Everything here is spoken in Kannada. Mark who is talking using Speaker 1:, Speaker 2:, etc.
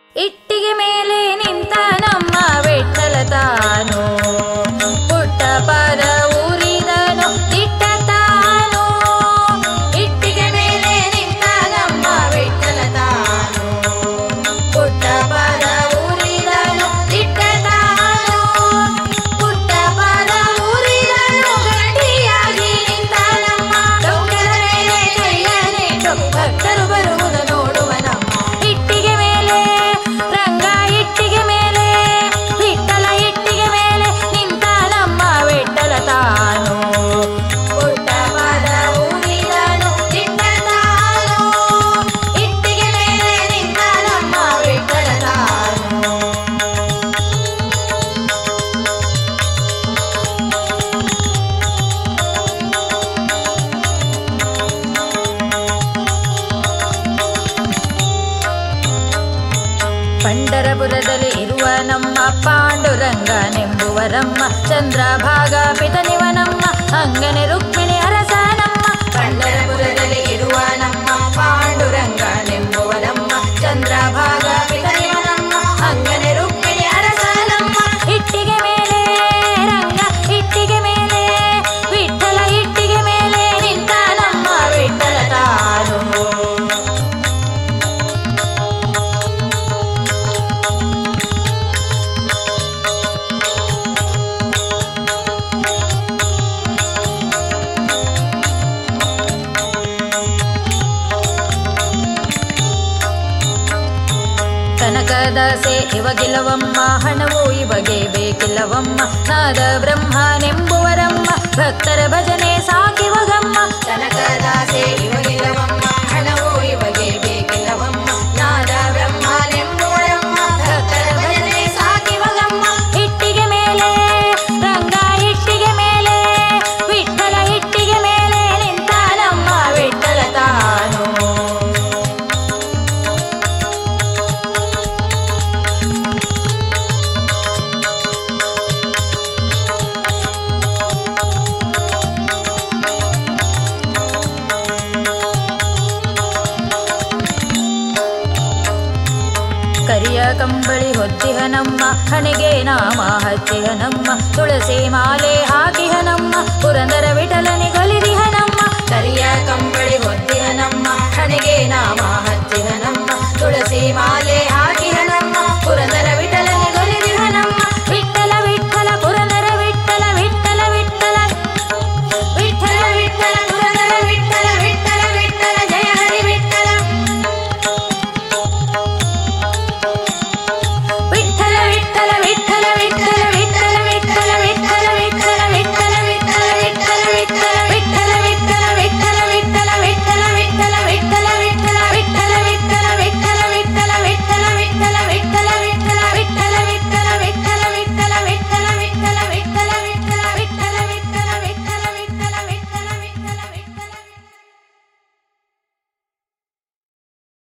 Speaker 1: ಇಟ್ಟಿಗೆ ಮೇಲೆ ನಿಂತ ನಮ್ಮ ವಿಠಲ ತಾನು ಪುಟ್ಟ ಪದ ಊರಿದನು ದಿಟ್ಟ ತಾನು ಇಟ್ಟಿಗೆ ಮೇಲೆ ನಿಂತ ನಮ್ಮ ವಿಠಲ ತಾನು ಪುಟ್ಟ ಪದ ಊರಿದನು ದಿಟ್ಟ ತಾನು ಪುಟ್ಟ ಪದ ಊರಿದನು ಗಟ್ಟಿಯಾಗಿ ನಿಂತ ನಮ್ಮ ಡೊಂಗರ ಮೇಲೆ ಕೈಯನ್ನಿಟ್ಟು ಭಕ್ತರು ಬರುವುದು ನೋಡುವ ನಮ್ಮ ಇಟ್ಟಿಗೆ ಮೇಲೆ ರಂಗ ಇಟ್ಟಿಗೆ ಮೇಲೆ ವಿಠಲ ಇಟ್ಟಿಗೆ ಮೇಲೆ ನಿಂತ ನಮ್ಮ ವಿಠಲ ತಾನು ಪುಟ್ಟ ಪದ ಊರಿದನು ದಿಟ್ಟ ತಾನು ಇಟ್ಟಿಗೆ ಮೇಲೆ ನಿಂತ ನಮ್ಮ ವಿಠಲ ತಾನು ಪಂಡರಪುರದಲ್ಲಿ ಇರುವ ನಮ್ಮ ಪಾಂಡುರಂಗನೆಂಬುವರಮ್ಮ ಚಂದ್ರಭಾಗ ಪಿತನಿವ ನಮ್ಮ ಅಂಗನೆ ರುಕ್ಮಿಣಿ ಅರಸ ನಮ್ಮ ಪಂಡರಪುರದಲ್ಲಿ ಇರುವ ನಮ್ಮ ಪಾಂಡುರಂಗನೆಂಬುವರಮ್ಮ ಚಂದ್ರಭಾಗ ಪಿತನಿವ ನಮ್ಮ ಅಂಗನೆ ರುಕ್ಮಿಣಿ ಅರಸ ನಮ್ಮ ಇಟ್ಟಿಗೆ ಮೇಲೆ ರಂಗ ಇಟ್ಟಿಗೆ ಮೇಲೆ ವಿಠಲ ಇಟ್ಟಿಗೆ ಮೇಲೆ ನಿಂತ ನಮ್ಮ ವಿಠಲ ತಾನು ಕನಕದಾಸೆ ಇವಗಿಲವಮ್ಮ ಹಣವು ಇವಗೆ ಬೇಕಿಲ್ಲವಮ್ಮ ನಾದ ಬ್ರಹ್ಮನೆಂಬುವರಮ್ಮ ಭಕ್ತರ ಭಜನೆ ಸಾಕಿವಗಮ್ಮ ಕನಕದಾಸೆ ಇವಗಿಲವಮ್ಮ ಹಣವು ಇವಗೆ ಬೇಕಿಲ್ಲವಮ್ಮ ನಾದ ಬ್ರಹ್ಮನೆಂಬುವರಮ್ಮ ಭಕ್ತರ ಭಜನೆ ಸಾಕಿವಗಮ್ಮ ಇಟ್ಟಿಗೆ ಮೇಲೆ ರಂಗ ಇಟ್ಟಿಗೆ ಮೇಲೆ ವಿಠಲ ಇಟ್ಟಿಗೆ ಮೇಲೆ ನಿಂತ ನಮ್ಮ ವಿಠಲ ತಾನು ಕರಿಯ ಕಂಬಳಿ ಹೊತ್ತಿಹ ನಮ್ಮ ಹಣೆಗೆ ನಾಮ ಹಚ್ಚಿಹ ನಮ್ಮ ತುಳಸಿ ಮಾಲೆ ಹಾಕಿಹ ನಮ್ಮ ಪುರಂದರ ವಿಠಲನೆ ಕೊಲಿದಿಹ ನಮ್ಮ ಕರಿಯ ಕಂಬಳಿ ಹೊತ್ತಿಹ ನಮ್ಮ ಹಣೆಗೆ ನಾಮ